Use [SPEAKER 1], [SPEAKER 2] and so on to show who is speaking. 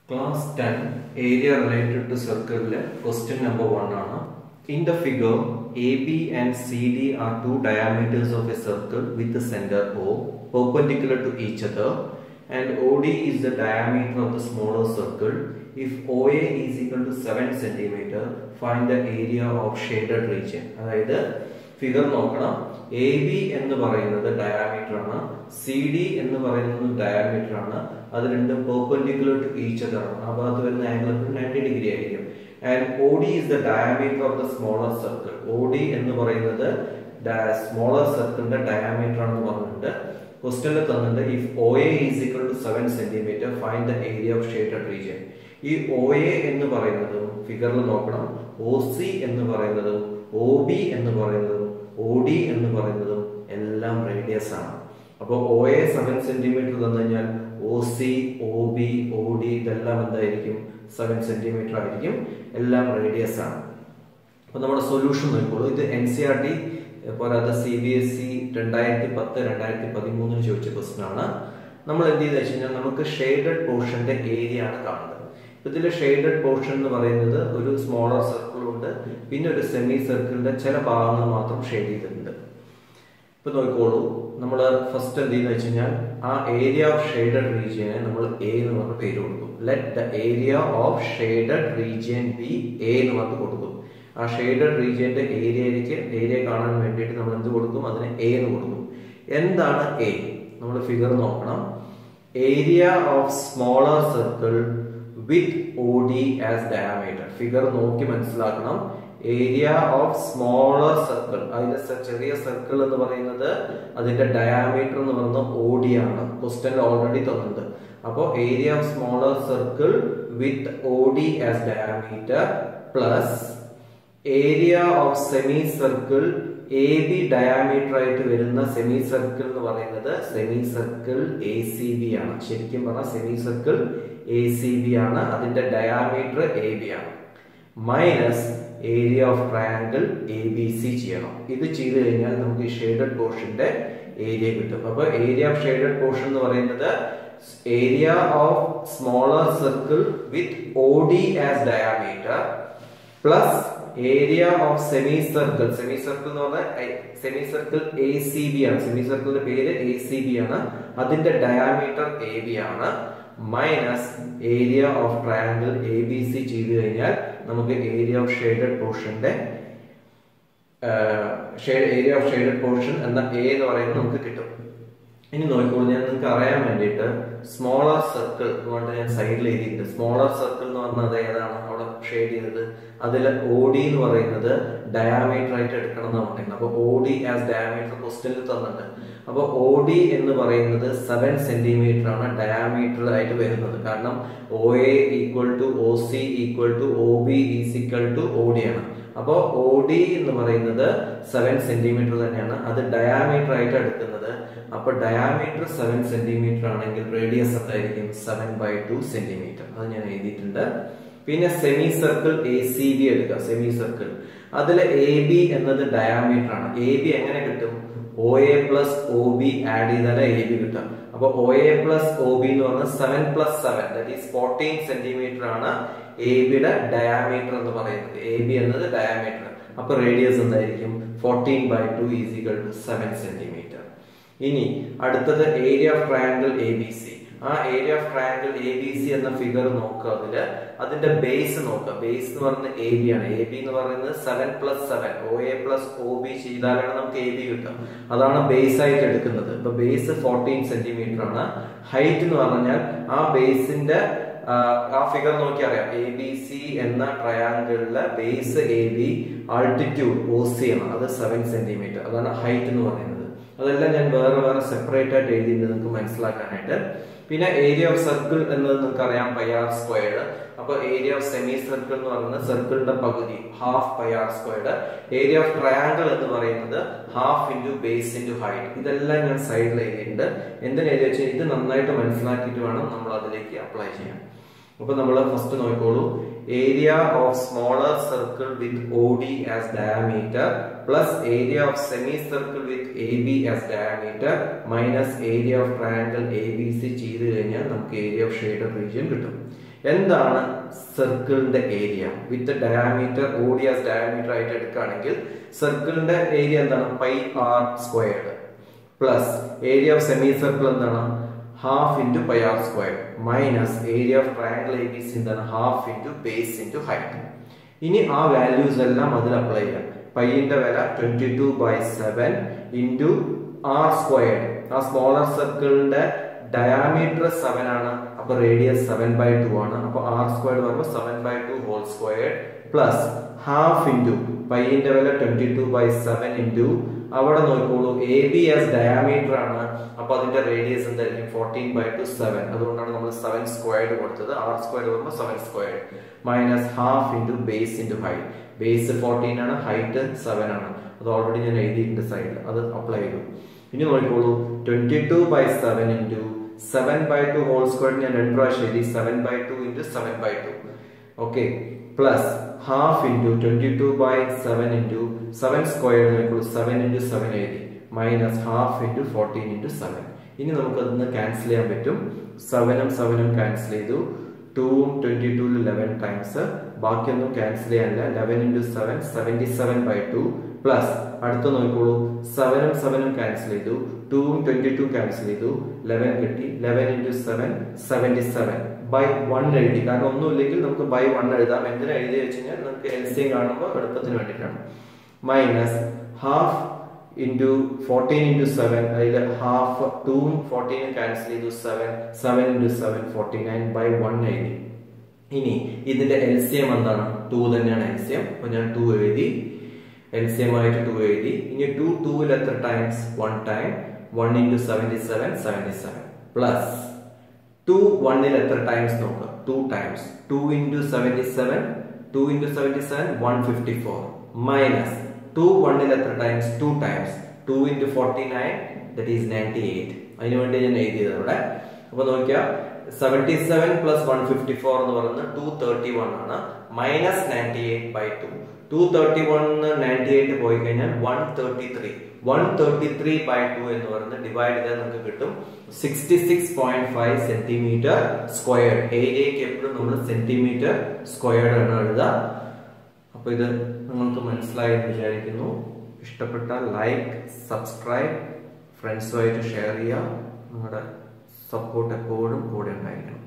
[SPEAKER 1] Class 10 area related to circle question number 1 ആണ് In the figure AB and CD are two diameters of a circle with the center O perpendicular to each other and OD is the diameter of the smaller circle. If OA is equal to 7 cm find the area of shaded region അതായത് figure നോക്കണം A B എന്ന് പറയുന്നത് diameter ആണ് C D എന്ന് പറയുന്നത് diameter ആണ് അത് രണ്ടും പെർപെൻഡിക്കുലർ ടു ഈച്ച് അതർ ആണ് ആ ഭാഗത്ത് വരുന്ന ആംഗിൾ നയൻറ്റി ഡിഗ്രി ആയിരിക്കും and O D is the diameter of the smaller circle O D എന്ന് പറയുന്നത് സ്മോളർ സർക്കിളിന്റെ ഡയാമീറ്റർ ആണെന്ന് പറഞ്ഞിട്ടുണ്ട് ക്വസ്റ്റനിൽ തന്നിട്ടുണ്ട് if O A is equal to seven centimetre find the area of shaded region ഈ O A എന്ന് പറയുന്നതും ഫിഗറിൽ നോക്കണം ഒ സി എന്ന് പറയുന്നതും ഒ ബി എന്ന് പറയുന്നതും ഒ ഡി എന്ന് പറയുന്നതും എല്ലാം റേഡിയസ് ആണ് അപ്പോൾ ഒ എ സെവൻ സെന്റിമീറ്റർ തന്നു കഴിഞ്ഞാൽ O C O B O D ഇതെല്ലാം എന്തായിരിക്കും സെവൻ സെന്റിമീറ്റർ ആയിരിക്കും എല്ലാം റേഡിയസ് ആണ് അപ്പൊ നമ്മുടെ സൊല്യൂഷൻ നോക്കിക്കോളൂ ഇത് എൻ സി ആർ ടി പോരാതെ സി ബി എസ് ഇ രണ്ടായിരത്തി പത്ത് രണ്ടായിരത്തി പതിമൂന്നിന് ചോദിച്ച ക്വസ്റ്റൻ ആണ് നമ്മൾ എന്ത് ചെയ്തെന്ന് വെച്ച് കഴിഞ്ഞാൽ നമുക്ക് ഷെയ്ഡഡ് പോർഷന്റെ ഏരിയ ആണ് കാണുന്നത് ഇതിലെ ഷെയ്ഡഡ് പോർഷൻ എന്ന് പറയുന്നത് ഒരു സ്മോളർ സർക്കിൾ ഉണ്ട് പിന്നെ ഒരു സെമി സർക്കിളിന്റെ ചില ഭാഗങ്ങൾ മാത്രം ഷെയ്ഡ് ചെയ്തിട്ടുണ്ട് ഇപ്പൊ നോക്കിക്കോളൂ നമ്മൾ ഫസ്റ്റ് എന്ത് ചെയ്യുന്ന വെച്ച് കഴിഞ്ഞാൽ ആ ഏരിയ ഓഫ് ഷെയ്ഡഡ് റീജിയനെ നമ്മൾ എ എന്ന് പറഞ്ഞ പേര് കൊടുക്കും let the area of shaded region B A എന്ന് പറഞ്ഞ് കൊടുക്കും ആ ഷെയ്ഡഡ് റീജിയന്റെ ഏരിയയിലേക്ക് ഏരിയ കാണാൻ വേണ്ടിയിട്ട് നമ്മൾ എന്ത് കൊടുക്കും അതിന് എ എന്ന് കൊടുക്കും എന്താണ് എ നമ്മൾ ഫിഗർ നോക്കണം area of smaller circle with O D as diameter figure നോക്കി മനസ്സിലാക്കണം ഏരിയ ഓഫ് സ്മോളർ സർക്കിൾ അതിന്റെ ചെറിയ സർക്കിൾ എന്ന് പറയുന്നത് അതിന്റെ ഡയാമീറ്റർ എന്ന് പറയുന്നത് ഒ ഡി ആണ് ക്വസ്റ്റനിൽ ഓൾറെഡി തന്നിട്ടുണ്ട് അപ്പോൾ area of smaller circle with O D as diameter plus area of semi circle A B diameter ആയിട്ട് വരുന്ന സെമി സർക്കിൾ എന്ന് പറയുന്നത് semi circle A C B ആണ് ശരിക്കും പറഞ്ഞാൽ semi circle A C B ആണ് അതിന്റെ ഡയാമീറ്റർ എ ബി ആണ് minus area of triangle A B C ചെയ്യണം ഇത് ചെയ്തു കഴിഞ്ഞാൽ നമുക്ക് ഈ ഷെയ്ഡഡ് പോർഷന്റെ ഏരിയ കിട്ടും അപ്പൊ ഏരിയ ഓഫ് ഷെയ്ഡഡ് പോർഷൻ എന്ന് പറയുന്നത് area of smaller circle with O D as diameter plus area of semi circle semi circle എന്ന് പറഞ്ഞാൽ semi circle A C B ആണ് സെമി സർക്കിളിന്റെ പേര് എ സി ബി ആണ് അതിന്റെ ഡയാമീറ്റർ എ ബി ആണ് minus area of triangle A B C ചെയ്തു കഴിഞ്ഞാൽ നമുക്ക് ഏരിയ ഓഫ് ഷെയ്ഡഡ് പോർഷന്റെ ഏരിയ ഓഫ് ഷെയ്ഡഡ് പോർഷൻ എന്ന എ എന്ന് പറയുന്നത് നമുക്ക് കിട്ടും ഇനി നോക്കിക്കോളൂ ഞാൻ നിങ്ങൾക്ക് അറിയാൻ വേണ്ടിയിട്ട് സ്മോളർ സർക്കിൾ കൊണ്ട് ഞാൻ സൈഡിൽ എഴുതിയിട്ടുണ്ട് സ്മോളർ സർക്കിൾ എന്ന് പറഞ്ഞത് ഏതാണ് അവിടെ ഷെയ്ഡ് ചെയ്തത് അതിൽ ഒ ഡി എന്ന് പറയുന്നത് ഡയാമീറ്റർ ആയിട്ട് എടുക്കണം എന്ന് പറയുന്നത് അപ്പൊ ഒ ഡി ആസ് ഡയാമീറ്റർ ക്വസ്റ്റ്യനിൽ തന്നിട്ടുണ്ട് അപ്പൊ ഒ ഡി എന്ന് പറയുന്നത് സെവൻ സെന്റിമീറ്റർ ആണ് ഡയാമീറ്റർ ആയിട്ട് വരുന്നത് കാരണം O A equal to O C equal to O B is equal to O D ആണ് അപ്പോൾ ഒ ഡി എന്ന് പറയുന്നത് സെവൻ സെന്റിമീറ്റർ തന്നെയാണ് അത് ഡയാമീറ്റർ ആയിട്ട് എടുക്കുന്നത് അപ്പൊ ഡയാമീറ്റർ സെവൻ സെന്റിമീറ്റർ ആണെങ്കിൽ റേഡിയസ് എന്തായിരിക്കും സെവൻ ബൈ ടു സെന്റിമീറ്റർ അത് ഞാൻ എഴുതിയിട്ടുണ്ട് പിന്നെ semi circle A C B എടുക്കുക സെമി സർക്കിൾ അതിൽ എ ബി എന്നത് ഡയാമീറ്റർ ആണ് എ ബി എങ്ങനെ കിട്ടും O A plus O B add ചെയ്താലേ എ ബി കിട്ടും അപ്പൊ O A plus O B എന്ന് പറഞ്ഞാൽ seven plus seven that is fourteen centimetre ആണ് എ ബിയുടെ ഡയാമീറ്റർ എന്ന് പറയുന്നത് എ ബി എന്നത് ഡയാമീറ്റർ അപ്പൊ റേഡിയസ് എന്തായിരിക്കും fourteen by two is equal to seven centimetre ഇനി അടുത്തത് area of triangle A B C ആ area of triangle A B C എന്ന ഫിഗർ നോക്കുക അതില് അതിന്റെ ബേസ് നോക്കുക ബേസ് എന്ന് പറയുന്നത് എ ബി ആണ് എ ബി എന്ന് പറയുന്നത് seven plus seven O A plus O B ചെയ്താലാണ് നമുക്ക് എ ബി കിട്ടുക അതാണ് ബേസ് ആയിട്ട് എടുക്കുന്നത് ഇപ്പൊ ബേസ് ഫോർട്ടീൻ സെന്റിമീറ്റർ ആണ് ഹൈറ്റ് എന്ന് പറഞ്ഞാൽ ആ ബേസിന്റെ ആ ഫിഗർ നോക്കി അറിയാം എ ബി സി എന്ന ട്രയാങ്കിളിലെ base A B altitude O C ആണ് അത് സെവൻ സെന്റിമീറ്റർ അതാണ് ഹൈറ്റ് എന്ന് പറയുന്നത് അതെല്ലാം ഞാൻ വേറെ വേറെ സെപ്പറേറ്റ് ആയിട്ട് എഴുതിയിട്ടുണ്ട് നിങ്ങൾക്ക് മനസ്സിലാക്കാനായിട്ട് പിന്നെ ഏരിയ ഓഫ് സർക്കിൾ എന്നത് നിങ്ങൾക്ക് അറിയാം പൈ ആർ സ്ക്വയർഡ് അപ്പൊ ഏരിയ ഓഫ് സെമി സർക്കിൾ എന്ന് പറയുന്നത് സർക്കിളിന്റെ പകുതി half pi r squared area of triangle എന്ന് പറയുന്നത് half into base into height ഇതെല്ലാം ഞാൻ സൈഡിൽ എഴുതിയിട്ടുണ്ട് എന്തിനു എഴുതി വെച്ചാൽ ഇത് നന്നായിട്ട് മനസ്സിലാക്കിയിട്ട് വേണം നമ്മൾ അതിലേക്ക് അപ്ലൈ ചെയ്യാൻ അപ്പൊ നമ്മൾ ഫസ്റ്റ് നോക്കിക്കോളൂ area of smaller circle with O D as diameter plus area of semi circle with A B as diameter minus area of triangle A B C ചെയ്ത് കഴിഞ്ഞാൽ നമുക്ക് ഏരിയ ഓഫ് ഷെയ്ഡഡ് റീജിയൻ കിട്ടും എന്താണ് സർക്കിളിന്റെ area with diameter O D as diameter ആയിട്ട് എടുക്കുകയാണെങ്കിൽ സർക്കിളിന്റെ area എന്താണ് pi r squared plus area of semi circle എന്താണ് half into pi r square minus area of triangle A B C എന്താണ് half into base into height ഇനി ആ values എല്ലാം അതിൽ അപ്ലൈ ചെയ്യാം പൈന്റെ വില twenty two by seven into r square ആ സ്മോളർ സർക്കിളിന്റെ ഡയാമീറ്റർ സെവൻ ആണ് അപ്പൊ റേഡിയസ് സെവൻ ബൈ ടു ആണ് അപ്പൊ ആർ സ്ക്വയർ പറയുമ്പോൾ seven by two whole square plus half into പൈന്റെ വില twenty two by seven into അവിടെ നോക്കിക്കോളൂ എ ബി എസ് ഡയാമീറ്റർ ആണ് അപ്പൊ അതിന്റെ റേഡിയസ് എന്തായിരിക്കും ഫോർട്ടീൻ ബൈ ടു സെവൻ അതുകൊണ്ടാണ് നമ്മൾ സെവൻ സ്ക്വയർഡ് കൊടുത്തത് ആർ സ്ക്വയർഡ് പറയുമ്പോൾ seven squared minus half into base into height base fourteen ആണ് ഹൈറ്റ് സെവൻ ആണ് അത് ഓൾറെഡി ഞാൻ എഴുതിയിട്ടുണ്ട് സൈഡിൽ അത് അപ്ലൈ ചെയ്തു ഇനി നോക്കിക്കോളൂ twenty two by seven into seven by two whole square ഞാൻ രണ്ട് പ്രാവശ്യം എഴുതി seven by two into seven by two okay plus half into twenty two by seven into seven square നോക്കിക്കോളൂ സെവൻ ഇൻറ്റു സെവൻ എഴുതി minus half into fourteen into seven ഇനി നമുക്ക് അതിന് cancel ചെയ്യാൻ പറ്റും സെവനും സെവനും ക്യാൻസൽ ചെയ്തു ടൂവും ട്വന്റി ടൂവിൽ ലെവൻ ടൈംസ് ബാക്കിയൊന്നും ക്യാൻസൽ ചെയ്യാനില്ല eleven into seven seventy seven by two plus അടുത്ത നോക്കിക്കോളൂ സെവനും സെവനും ക്യാൻസൽ ചെയ്തു ടൂവും ട്വന്റി ടു ക്യാൻസൽ ചെയ്തു ലെവൻ കിട്ടി eleven into seven seventy seven by one എഴുതി കാരണം ഒന്നുമില്ലെങ്കിൽ നമുക്ക് ബൈ വൺ എഴുതാം എന്തിനാ എഴുതി വെച്ച് കഴിഞ്ഞാൽ നമുക്ക് എൽ സി കാണുമ്പോൾ എളുപ്പത്തിന് വേണ്ടിയിട്ടാണ് minus half into fourteen into seven അതിൽ ഹാഫ് ടൂവും ഫോർട്ടീനും ക്യാൻസൽ ചെയ്തു seven seven into seven forty nine by one എഴുതി ഇനി ഇതിന്റെ എൽ സി എം എന്താണ് ടു തന്നെയാണ് എൽ സി എം അപ്പൊ ഞാൻ ടു എഴുതി എൽ സി എം ആയിട്ട് ടു എഴുതി ഇനി ടു ടൂവിൽ എത്ര times one time one into seventy seven seventy seven plus two വണ്ണിൽ എത്ര ടൈംസ് നോക്കുക two times two into seventy seven two into seventy seven one fifty four minus two വണ്ണിൽ എത്ര times two times two into forty nine that is ninety eight അതിന് വേണ്ടി ഞാൻ എഴുതിയത് ഇവിടെ അപ്പൊ നോക്കിയാൽ seventy seven plus one fifty four എന്ന് പറയുന്നത് ടു തേർട്ടി വൺ ആണ് minus ninety eight by two two thirty one ninety eight പോയി കഴിഞ്ഞാൽ one thirty three one thirty three by two എന്ന് പറയുന്നത് ഡിവൈഡ് ചെയ്താൽ നമുക്ക് കിട്ടും sixty six point five centimetre square ഏരിയക്ക് എപ്പോഴും നമ്മൾ സെന്റിമീറ്റർ സ്ക്വയർഡ് ആണ് എഴുതുക അപ്പൊ ഇത് നിങ്ങൾക്ക് മനസ്സിലായി എന്ന് വിചാരിക്കുന്നു ഇഷ്ടപ്പെട്ടാൽ ലൈക്ക് സബ്സ്ക്രൈബ് ഫ്രണ്ട്സുമായിട്ട് ഷെയർ ചെയ്യുക നിങ്ങളുടെ സപ്പോർട്ട് എപ്പോഴും കൂടെ ഉണ്ടായിരിക്കണം